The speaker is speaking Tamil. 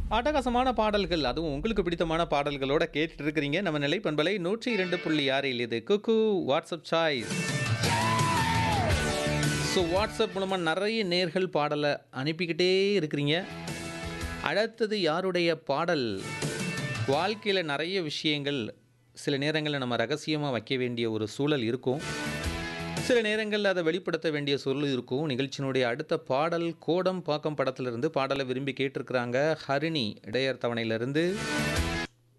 அட்டகாசமான பாடல்கள் அதுவும் உங்களுக்கு பிடித்தமான பாடல்களோட கேட்டுட்டு இருக்கிறீங்க நம்ம நிலை பண்பலை நூற்றி இரண்டு புள்ளி ஆறில் இது குக்கு வாட்ஸ்அப் சாய்ஸ் ஸோ வாட்ஸ்அப் மூலமாக நிறைய நேர்கள் பாடலை அனுப்பிக்கிட்டே இருக்கிறீங்க அடுத்தது யாருடைய பாடல் வாழ்க்கையில் நிறைய விஷயங்கள் சில நேரங்களில் நம்ம ரகசியமாக வைக்க வேண்டிய ஒரு சூழல் இருக்கும் சில நேரங்களில் அதை வெளிப்படுத்த வேண்டிய சூழல் இருக்கும் நிகழ்ச்சியினுடைய அடுத்த பாடல் கோடம் பாக்கம் படத்திலிருந்து பாடலை விரும்பி கேட்டிருக்கிறாங்க ஹரிணி இடையர் தவணையிலிருந்து